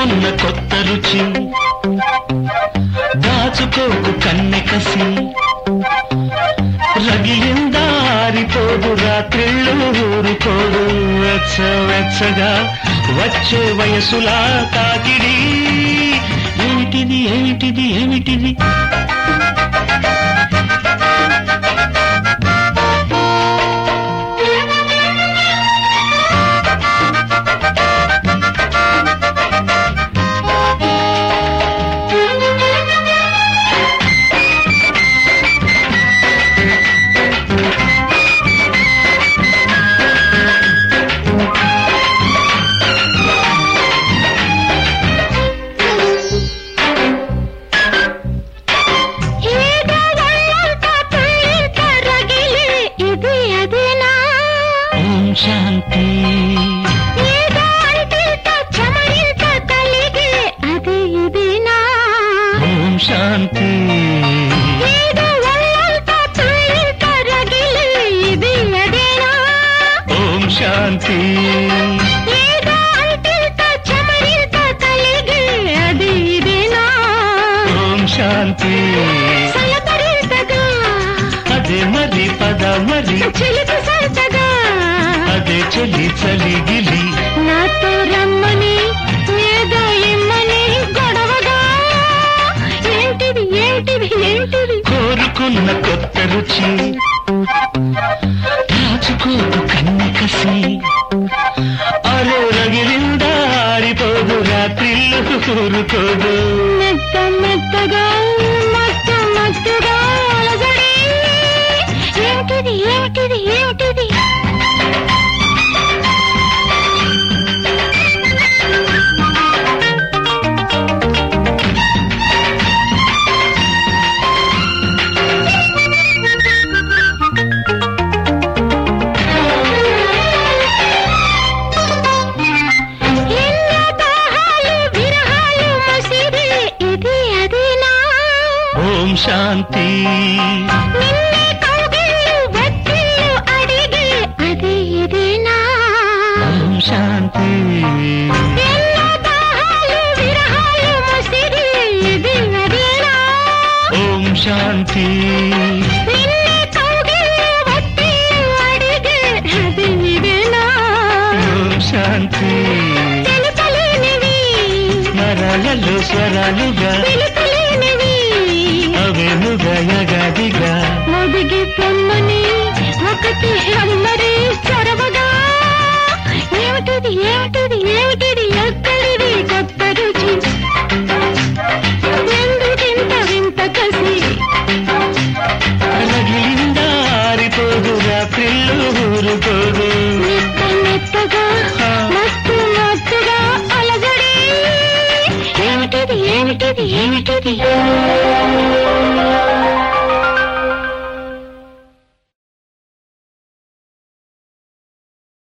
కోరుకున్న కొత్త రుచి దాచుకోకు కన్నె కసి రగిలిందారిపోదు రాత్రిళ్ళు ఊరుకోదు వెచ్చ వెచ్చగా వచ్చే వయసులా తాకిడి ఏమిటిది ఏమిటిది ఏమిటిది ఏదో ఒళ్ళంతా తుళ్ళింత రగిలి ఇది అదేనా ఓం శాంతి ఏదో అంటింత చెమరింత కలిగి అది ఇదేనా ఓం శాంతి ఏదో ఒళ్ళంతా తుళ్ళింత రగిలి ఇది అదేనా ఓం శాంతి ఏదో అంటింత చెమరింత కలిగి అది ఇదేనా ఓం శాంతి సలపరింతగా అదే మరి పద మరి చిలుకు సంతగా అదే చలి చలి గిలి నాతో రమ్మని ఏదో ఇమ్మని గొడవగా ఏంటిది ఏంటిది ఏంటిది కోరుకున్న కొత్త రుచి దాచుకోదు కన్నె కసి అరే రగిలిందా ఆరిపోదు రాత్రిళ్ళు ఊరుకోదు మెత్త మెత్తగా మత్తు మత్తుగా అలజడి ఏమిటిది ఏమిటిది ఏమిటిది ఎన్నో దాహాలు విరహాలు మసిరి ఇది అదేనా ఓం శాంతి నిన్నే కౌగిళ్ళు వెచ్చిళ్ళు అడిగి అది ఇదేనా ఓం శాంతి ఎన్నో దాహాలు విరహాలు మసిరి ఇది అదేనా ఓం శాంతి నిన్నే కౌగిళ్ళు వెచ్చిళ్ళు అడిగి అది ఇదేనా ఓం శాంతి తెలుపలేనివి నరాలలో స్వరాలుగా పిలుపులేనివి అవేనుగా యగాదిగా ఒదిగి పొమ్మని ఒకటి అమ్మరి చొరవగా ఏమిటిది ఏమిటిది ఏమిటిది ఎక్కడిది కొత్త రుచి ఎందుకింత వింత కసి రగిలిందా ఆరిపోదు రాత్రిళ్ళు ఊరుకోదు మెత్త మెత్తగా మత్తు మత్తుగా అలజడి ఏమిటిది ఏమిటిది ఏమిటిది